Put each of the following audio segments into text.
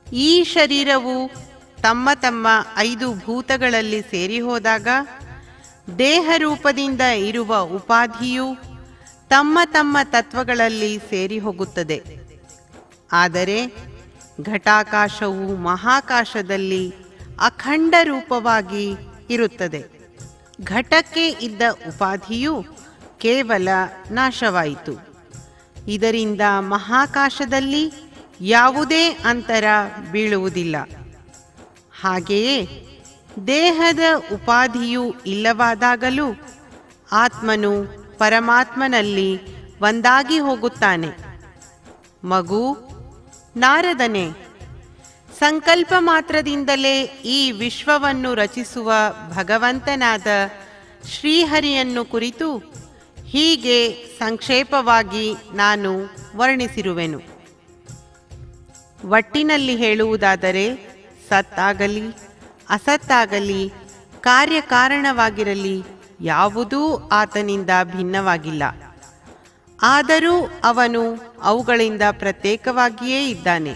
ಈ ಶರೀರವು ತಮ್ಮ ತಮ್ಮ ಐದು ಭೂತಗಳಲ್ಲಿ ಸೇರಿ ಹೋದಾಗ ದೇಹ ರೂಪದಿಂದ ಇರುವ ಉಪಾಧಿಯು ತಮ್ಮ ತಮ್ಮ ತತ್ವಗಳಲ್ಲಿ ಸೇರಿ ಹೋಗುತ್ತದೆ ಆದರೆ ಘಟಾಕಾಶವು ಮಹಾಕಾಶದಲ್ಲಿ ಅಖಂಡ ರೂಪವಾಗಿ ಇರುತ್ತದೆ ಘಟಕ್ಕೆ ಇದ್ದ ಉಪಾಧಿಯು ಕೇವಲ ನಾಶವಾಯಿತು ಇದರಿಂದ ಮಹಾಕಾಶದಲ್ಲಿ ಯಾವುದೇ ಅಂತರ ಬೀಳುವುದಿಲ್ಲ ಹಾಗೆಯೇ ದೇಹದ ಉಪಾಧಿಯು ಇಲ್ಲವಾದಾಗಲೂ ಆತ್ಮನು ಪರಮಾತ್ಮನಲ್ಲಿ ಒಂದಾಗಿ ಹೋಗುತ್ತಾನೆ ಮಗು ನಾರದನೆ ಸಂಕಲ್ಪ ಮಾತ್ರದಿಂದಲೇ ಈ ವಿಶ್ವವನ್ನು ರಚಿಸುವ ಭಗವಂತನಾದ ಶ್ರೀಹರಿಯನ್ನು ಕುರಿತು ಹೀಗೆ ಸಂಕ್ಷೇಪವಾಗಿ ನಾನು ವರ್ಣಿಸಿರುವೆನು ಒಟ್ಟಿನಲ್ಲಿ ಹೇಳುವುದಾದರೆ ಸತ್ತಾಗಲಿ ಅಸತ್ತಾಗಲಿ ಕಾರ್ಯಕಾರಣವಾಗಿರಲಿ ಯಾವುದೂ ಆತನಿಂದ ಭಿನ್ನವಾಗಿಲ್ಲ ಆದರೂ ಅವನು ಅವುಗಳಿಂದ ಪ್ರತ್ಯೇಕವಾಗಿಯೇ ಇದ್ದಾನೆ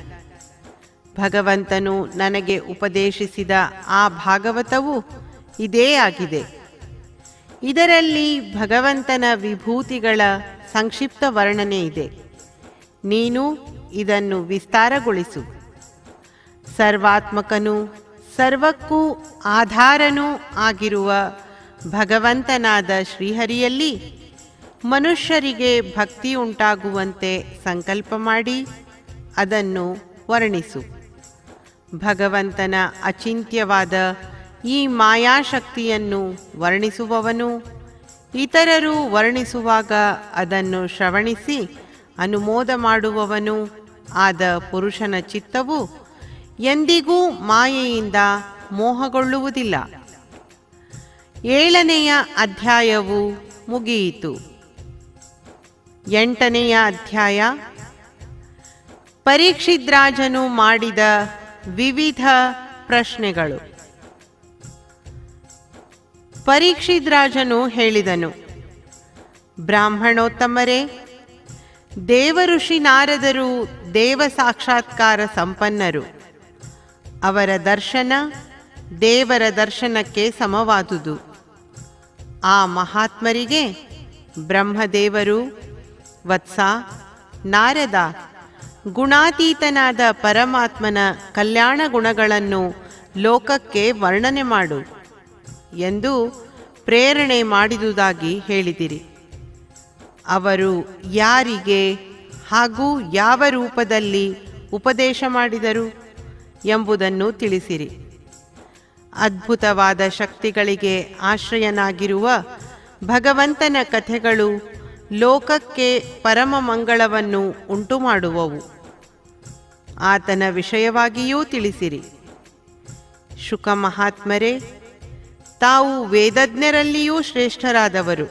ಭಗವಂತನು ನನಗೆ ಉಪದೇಶಿಸಿದ ಆ ಭಾಗವತವು ಇದೇ ಆಗಿದೆ ಇದರಲ್ಲಿ ಭಗವಂತನ ವಿಭೂತಿಗಳ ಸಂಕ್ಷಿಪ್ತ ವರ್ಣನೆ ಇದೆ ನೀನು ಇದನ್ನು ವಿಸ್ತಾರಗೊಳಿಸು ಸರ್ವಾತ್ಮಕನೂ ಸರ್ವಕ್ಕೂ ಆಧಾರನೂ ಆಗಿರುವ ಭಗವಂತನಾದ ಶ್ರೀಹರಿಯಲ್ಲಿ ಮನುಷ್ಯರಿಗೆ ಭಕ್ತಿ ಉಂಟಾಗುವಂತೆ ಸಂಕಲ್ಪ ಮಾಡಿ ಅದನ್ನು ವರ್ಣಿಸು ಭಗವಂತನ ಅಚಿಂತ್ಯವಾದ ಈ ಮಾಯಾಶಕ್ತಿಯನ್ನು ವರ್ಣಿಸುವವನು ಇತರರು ವರ್ಣಿಸುವಾಗ ಅದನ್ನು ಶ್ರವಣಿಸಿ ಅನುಮೋದ ಮಾಡುವವನು ಆದ ಪುರುಷನ ಚಿತ್ತವು ಎಂದಿಗೂ ಮಾಯೆಯಿಂದ ಮೋಹಗೊಳ್ಳುವುದಿಲ್ಲ ಏಳನೆಯ ಅಧ್ಯಾಯವು ಮುಗಿಯಿತು ಎಂಟನೆಯ ಅಧ್ಯಾಯ ಪರೀಕ್ಷಿದ್ರಾಜನು ಮಾಡಿದ ವಿವಿಧ ಪ್ರಶ್ನೆಗಳು ಪರೀಕ್ಷಿದ್ರಾಜನು ಹೇಳಿದನು ಬ್ರಾಹ್ಮಣೋತ್ತಮರೇ ದೇವಋಷಿ ನಾರದರು ದೇವ ಸಾಕ್ಷಾತ್ಕಾರ ಸಂಪನ್ನರು ಅವರ ದರ್ಶನ ದೇವರ ದರ್ಶನಕ್ಕೆ ಸಮವಾದುದು ಆ ಮಹಾತ್ಮರಿಗೆ ಬ್ರಹ್ಮದೇವರು ವತ್ಸ ನಾರದ ಗುಣಾತೀತನಾದ ಪರಮಾತ್ಮನ ಕಲ್ಯಾಣ ಗುಣಗಳನ್ನು ಲೋಕಕ್ಕೆ ವರ್ಣನೆ ಮಾಡು ಎಂದು ಪ್ರೇರಣೆ ಮಾಡಿದುದಾಗಿ ಹೇಳಿದಿರಿ ಅವರು ಯಾರಿಗೆ ಹಾಗೂ ಯಾವ ರೂಪದಲ್ಲಿ ಉಪದೇಶ ಮಾಡಿದರು ಎಂಬುದನ್ನು ತಿಳಿಸಿರಿ ಅದ್ಭುತವಾದ ಶಕ್ತಿಗಳಿಗೆ ಆಶ್ರಯನಾಗಿರುವ ಭಗವಂತನ ಕಥೆಗಳು ಲೋಕಕ್ಕೆ ಪರಮ ಮಂಗಳವನ್ನು ಉಂಟುಮಾಡುವವು ಆತನ ವಿಷಯವಾಗಿಯೂ ತಿಳಿಸಿರಿ ಶುಕ ಮಹಾತ್ಮರೇ ತಾವು ವೇದಜ್ಞರಲ್ಲಿಯೂ ಶ್ರೇಷ್ಠರಾದವರು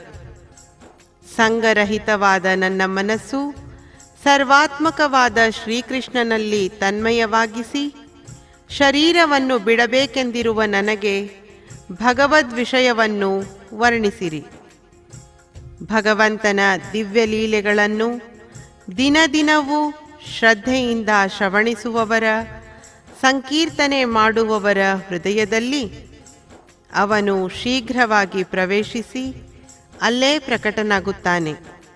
ಸಂಗರಹಿತವಾದ ನನ್ನ ಮನಸ್ಸು ಸರ್ವಾತ್ಮಕವಾದ ಶ್ರೀಕೃಷ್ಣನಲ್ಲಿ ತನ್ಮಯವಾಗಿಸಿ ಶರೀರವನ್ನು ಬಿಡಬೇಕೆಂದಿರುವ ನನಗೆ ಭಗವದ್ ವಿಷಯವನ್ನು ವರ್ಣಿಸಿರಿ ಭಗವಂತನ ದಿವ್ಯ ಲೀಲೆಗಳನ್ನು ದಿನ ದಿನವೂ ಶ್ರದ್ಧೆಯಿಂದ ಶ್ರವಣಿಸುವವರ ಸಂಕೀರ್ತನೆ ಮಾಡುವವರ ಹೃದಯದಲ್ಲಿ ಅವನು ಶೀಘ್ರವಾಗಿ ಪ್ರವೇಶಿಸಿ ಅಲ್ಲೇ ಪ್ರಕಟನಾಗುತ್ತಾನೆ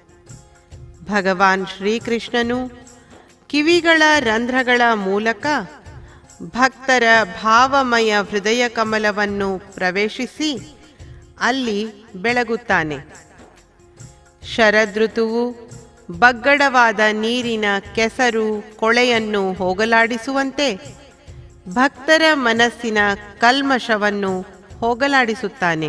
ಭಗವಾನ್ ಶ್ರೀಕೃಷ್ಣನು ಕಿವಿಗಳ ರಂಧ್ರಗಳ ಮೂಲಕ ಭಕ್ತರ ಭಾವಮಯ ಹೃದಯ ಕಮಲವನ್ನು ಪ್ರವೇಶಿಸಿ ಅಲ್ಲಿ ಬೆಳಗುತ್ತಾನೆ ಶರದೃತುವು ಬಗ್ಗಡವಾದ ನೀರಿನ ಕೆಸರು ಕೊಳೆಯನ್ನು ಹೋಗಲಾಡಿಸುವಂತೆ ಭಕ್ತರ ಮನಸ್ಸಿನ ಕಲ್ಮಶವನ್ನು ಹೋಗಲಾಡಿಸುತ್ತಾನೆ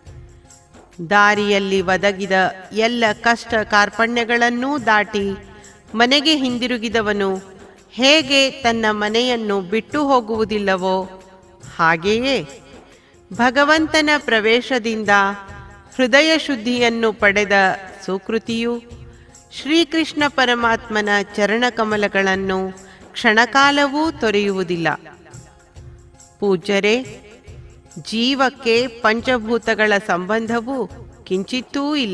ದಾರಿಯಲ್ಲಿ ಒದಗಿದ ಎಲ್ಲ ಕಷ್ಟ ಕಾರ್ಪಣ್ಯಗಳನ್ನೂ ದಾಟಿ ಮನೆಗೆ ಹಿಂದಿರುಗಿದವನು ಹೇಗೆ ತನ್ನ ಮನೆಯನ್ನು ಬಿಟ್ಟು ಹೋಗುವುದಿಲ್ಲವೋ ಹಾಗೆಯೇ ಭಗವಂತನ ಪ್ರವೇಶದಿಂದ ಹೃದಯ ಶುದ್ಧಿಯನ್ನು ಪಡೆದ ಸುಕೃತಿಯು ಶ್ರೀಕೃಷ್ಣ ಪರಮಾತ್ಮನ ಚರಣಕಮಲಗಳನ್ನು ಕ್ಷಣಕಾಲವೂ ತೊರೆಯುವುದಿಲ್ಲ ಪೂಜ್ಯರೇ ಜೀವಕ್ಕೆ ಪಂಚಭೂತಗಳ ಸಂಬಂಧವು ಕಿಂಚಿತ್ತೂ ಇಲ್ಲ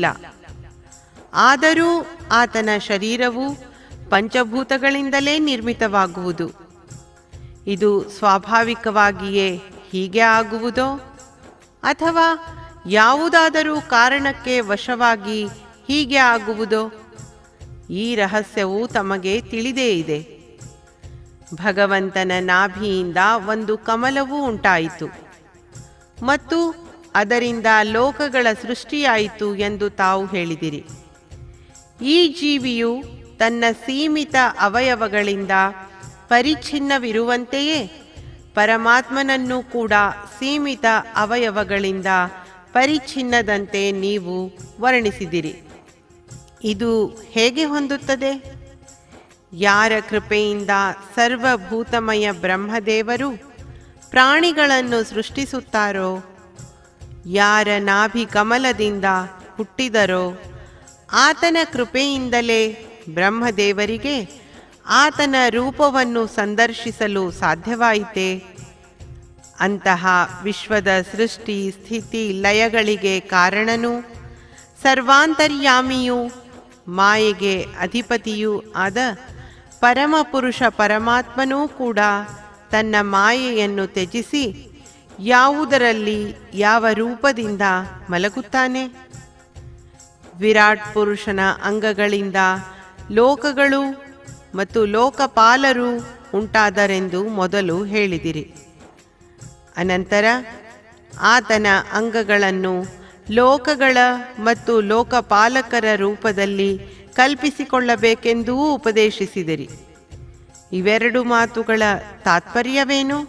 ಆದರೂ ಆತನ ಶರೀರವು ಪಂಚಭೂತಗಳಿಂದಲೇ ನಿರ್ಮಿತವಾಗುವುದು ಇದು ಸ್ವಾಭಾವಿಕವಾಗಿಯೇ ಹೀಗೆ ಆಗುವುದೋ ಅಥವಾ ಯಾವುದಾದರೂ ಕಾರಣಕ್ಕೆ ವಶವಾಗಿ ಹೀಗೆ ಆಗುವುದೋ ಈ ರಹಸ್ಯವು ತಮಗೆ ತಿಳಿದೇ ಇದೆ ಭಗವಂತನ ನಾಭಿಯಿಂದ ಒಂದು ಕಮಲವೂ ಉಂಟಾಯಿತು ಮತ್ತು ಅದರಿಂದ ಲೋಕಗಳ ಸೃಷ್ಟಿಯಾಯಿತು ಎಂದು ತಾವು ಹೇಳಿದಿರಿ ಈ ಜೀವಿಯು ತನ್ನ ಸೀಮಿತ ಅವಯವಗಳಿಂದ ಪರಿಚ್ಛಿನ್ನವಿರುವಂತೆಯೇ ಪರಮಾತ್ಮನನ್ನು ಕೂಡ ಸೀಮಿತ ಅವಯವಗಳಿಂದ ಪರಿಚ್ಛಿನ್ನದಂತೆ ನೀವು ವರ್ಣಿಸಿದಿರಿ ಇದು ಹೇಗೆ ಹೊಂದುತ್ತದೆ ಯಾರ ಕೃಪೆಯಿಂದ ಸರ್ವಭೂತಮಯ ಬ್ರಹ್ಮದೇವರು ಪ್ರಾಣಿಗಳನ್ನು ಸೃಷ್ಟಿಸುತ್ತಾರೋ ಯಾರ ನಾಭಿ ಕಮಲದಿಂದ ಹುಟ್ಟಿದರೋ ಆತನ ಕೃಪೆಯಿಂದಲೇ ಬ್ರಹ್ಮದೇವರಿಗೆ ಆತನ ರೂಪವನ್ನು ಸಂದರ್ಶಿಸಲು ಸಾಧ್ಯವಾಯಿತೆ ಅಂತಹ ವಿಶ್ವದ ಸೃಷ್ಟಿ ಸ್ಥಿತಿ ಲಯಗಳಿಗೆ ಕಾರಣನೂ ಸರ್ವಾಂತರ್ಯಾಮಿಯೂ ಮಾಯೆಗೆ ಅಧಿಪತಿಯೂ ಆದ ಪರಮಪುರುಷ ಪರಮಾತ್ಮನೂ ಕೂಡ ತನ್ನ ಮಾಯೆಯನ್ನು ತ್ಯಜಿಸಿ ಯಾವುದರಲ್ಲಿ ಯಾವ ರೂಪದಿಂದ ಮಲಗುತ್ತಾನೆ ವಿರಾಟ್ ಪುರುಷನ ಅಂಗಗಳಿಂದ ಲೋಕಗಳು ಮತ್ತು ಲೋಕಪಾಲರು ಉಂಟಾದರೆಂದು ಮೊದಲು ಹೇಳಿದಿರಿ ಅನಂತರ ಆತನ ಅಂಗಗಳನ್ನು ಲೋಕಗಳ ಮತ್ತು ಲೋಕಪಾಲಕರ ರೂಪದಲ್ಲಿ ಕಲ್ಪಿಸಿಕೊಳ್ಳಬೇಕೆಂದೂ ಉಪದೇಶಿಸಿದಿರಿ ಇವೆರಡು ಮಾತುಗಳ ತಾತ್ಪರ್ಯವೇನು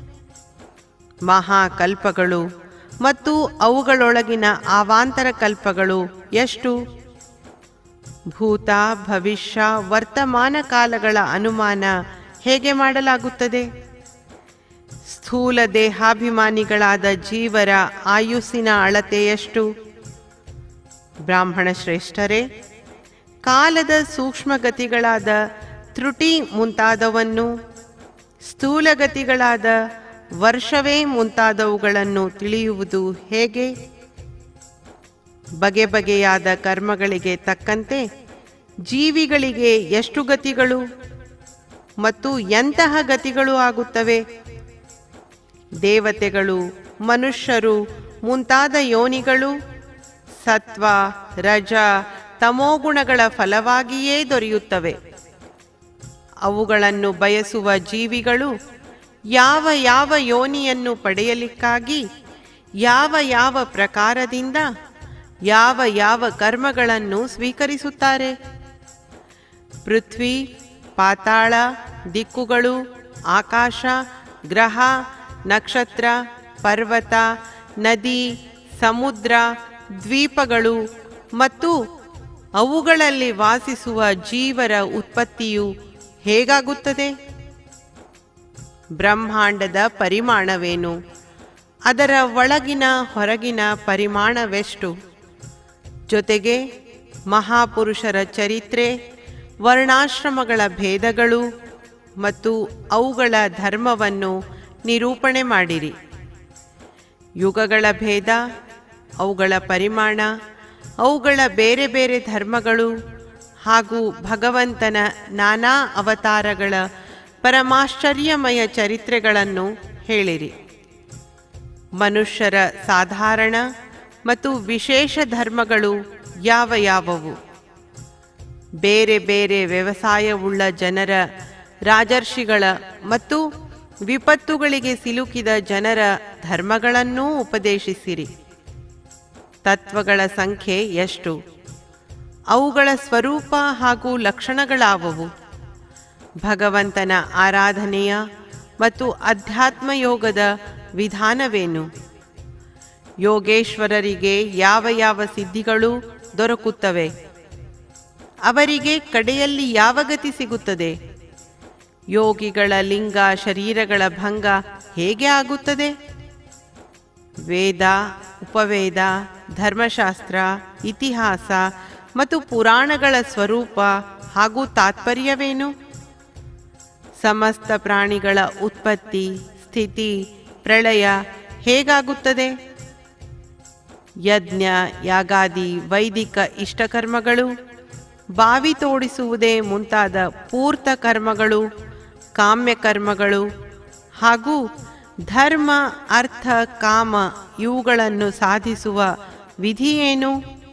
ಮಹಾಕಲ್ಪಗಳು ಮತ್ತು ಅವುಗಳೊಳಗಿನ ಆವಾಂತರ ಕಲ್ಪಗಳು ಎಷ್ಟು ಭೂತ ಭವಿಷ್ಯ ವರ್ತಮಾನ ಕಾಲಗಳ ಅನುಮಾನ ಹೇಗೆ ಮಾಡಲಾಗುತ್ತದೆ ಸ್ಥೂಲ ದೇಹಾಭಿಮಾನಿಗಳಾದ ಜೀವರ ಆಯುಸ್ಸಿನ ಅಳತೆ ಎಷ್ಟು ಬ್ರಾಹ್ಮಣ ಶ್ರೇಷ್ಠರೇ ಕಾಲದ ಸೂಕ್ಷ್ಮಗತಿಗಳಾದ ತ್ರುಟಿ ಮುಂತಾದವನ್ನು ಸ್ಥೂಲಗತಿಗಳಾದ ವರ್ಷವೇ ಮುಂತಾದವುಗಳನ್ನು ತಿಳಿಯುವುದು ಹೇಗೆ ಬಗೆ ಬಗೆಯಾದ ಕರ್ಮಗಳಿಗೆ ತಕ್ಕಂತೆ ಜೀವಿಗಳಿಗೆ ಎಷ್ಟು ಗತಿಗಳು ಮತ್ತು ಎಂತಹ ಗತಿಗಳು ಆಗುತ್ತವೆ ದೇವತೆಗಳು ಮನುಷ್ಯರು ಮುಂತಾದ ಯೋನಿಗಳು ಸತ್ವ ರಜ ತಮೋಗುಣಗಳ ಫಲವಾಗಿಯೇ ದೊರೆಯುತ್ತವೆ ಅವುಗಳನ್ನು ಬಯಸುವ ಜೀವಿಗಳು ಯಾವ ಯಾವ ಯೋನಿಯನ್ನು ಪಡೆಯಲಿಕ್ಕಾಗಿ ಯಾವ ಯಾವ ಪ್ರಕಾರದಿಂದ ಯಾವ ಯಾವ ಕರ್ಮಗಳನ್ನು ಸ್ವೀಕರಿಸುತ್ತಾರೆ ಪೃಥ್ವಿ ಪಾತಾಳ ದಿಕ್ಕುಗಳು ಆಕಾಶ ಗ್ರಹ ನಕ್ಷತ್ರ ಪರ್ವತ ನದಿ ಸಮುದ್ರ ದ್ವೀಪಗಳು ಮತ್ತು ಅವುಗಳಲ್ಲಿ ವಾಸಿಸುವ ಜೀವರ ಉತ್ಪತ್ತಿಯು ಹೇಗಾಗುತ್ತದೆ ಬ್ರಹ್ಮಾಂಡದ ಪರಿಮಾಣವೇನು ಅದರ ಒಳಗಿನ ಹೊರಗಿನ ಪರಿಮಾಣವೆಷ್ಟು ಜೊತೆಗೆ ಮಹಾಪುರುಷರ ಚರಿತ್ರೆ ವರ್ಣಾಶ್ರಮಗಳ ಭೇದಗಳು ಮತ್ತು ಅವುಗಳ ಧರ್ಮವನ್ನು ನಿರೂಪಣೆ ಮಾಡಿರಿ ಯುಗಗಳ ಭೇದ ಅವುಗಳ ಪರಿಮಾಣ ಅವುಗಳ ಬೇರೆ ಬೇರೆ ಧರ್ಮಗಳು ಹಾಗೂ ಭಗವಂತನ ನಾನಾ ಅವತಾರಗಳ ಪರಮಾಶ್ಚರ್ಯಮಯ ಚರಿತ್ರೆಗಳನ್ನು ಹೇಳಿರಿ ಮನುಷ್ಯರ ಸಾಧಾರಣ ಮತ್ತು ವಿಶೇಷ ಧರ್ಮಗಳು ಯಾವ ಯಾವುವು ಬೇರೆ ಬೇರೆ ವ್ಯವಸಾಯವುಳ್ಳ ಜನರ ರಾಜರ್ಷಿಗಳ ಮತ್ತು ವಿಪತ್ತುಗಳಿಗೆ ಸಿಲುಕಿದ ಜನರ ಧರ್ಮಗಳನ್ನೂ ಉಪದೇಶಿಸಿರಿ ತತ್ವಗಳ ಸಂಖ್ಯೆ ಎಷ್ಟು ಅವುಗಳ ಸ್ವರೂಪ ಹಾಗೂ ಲಕ್ಷಣಗಳಾವವು ಭಗವಂತನ ಆರಾಧನೆಯ ಮತ್ತು ಅಧ್ಯಾತ್ಮ ಯೋಗದ ವಿಧಾನವೇನು ಯೋಗೇಶ್ವರರಿಗೆ ಯಾವ ಯಾವ ಸಿದ್ಧಿಗಳು ದೊರಕುತ್ತವೆ ಅವರಿಗೆ ಕಡೆಯಲ್ಲಿ ಯಾವ ಗತಿ ಸಿಗುತ್ತದೆ ಯೋಗಿಗಳ ಲಿಂಗ ಶರೀರಗಳ ಭಂಗ ಹೇಗೆ ಆಗುತ್ತದೆ ವೇದ ಉಪವೇದ ಧರ್ಮಶಾಸ್ತ್ರ ಇತಿಹಾಸ ಮತ್ತು ಪುರಾಣಗಳ ಸ್ವರೂಪ ಹಾಗೂ ತಾತ್ಪರ್ಯವೇನು ಸಮಸ್ತ ಪ್ರಾಣಿಗಳ ಉತ್ಪತ್ತಿ ಸ್ಥಿತಿ ಪ್ರಳಯ ಹೇಗಾಗುತ್ತದೆ ಯಜ್ಞ ಯಾಗಾದಿ ವೈದಿಕ ಇಷ್ಟಕರ್ಮಗಳು ಬಾವಿ ತೋಡಿಸುವುದೇ ಮುಂತಾದ ಪೂರ್ತ ಕರ್ಮಗಳು ಕಾಮ್ಯ ಕರ್ಮಗಳು ಹಾಗೂ ಧರ್ಮ ಅರ್ಥ ಕಾಮ ಇವುಗಳನ್ನು ಸಾಧಿಸುವ ವಿಧಿ ಏನು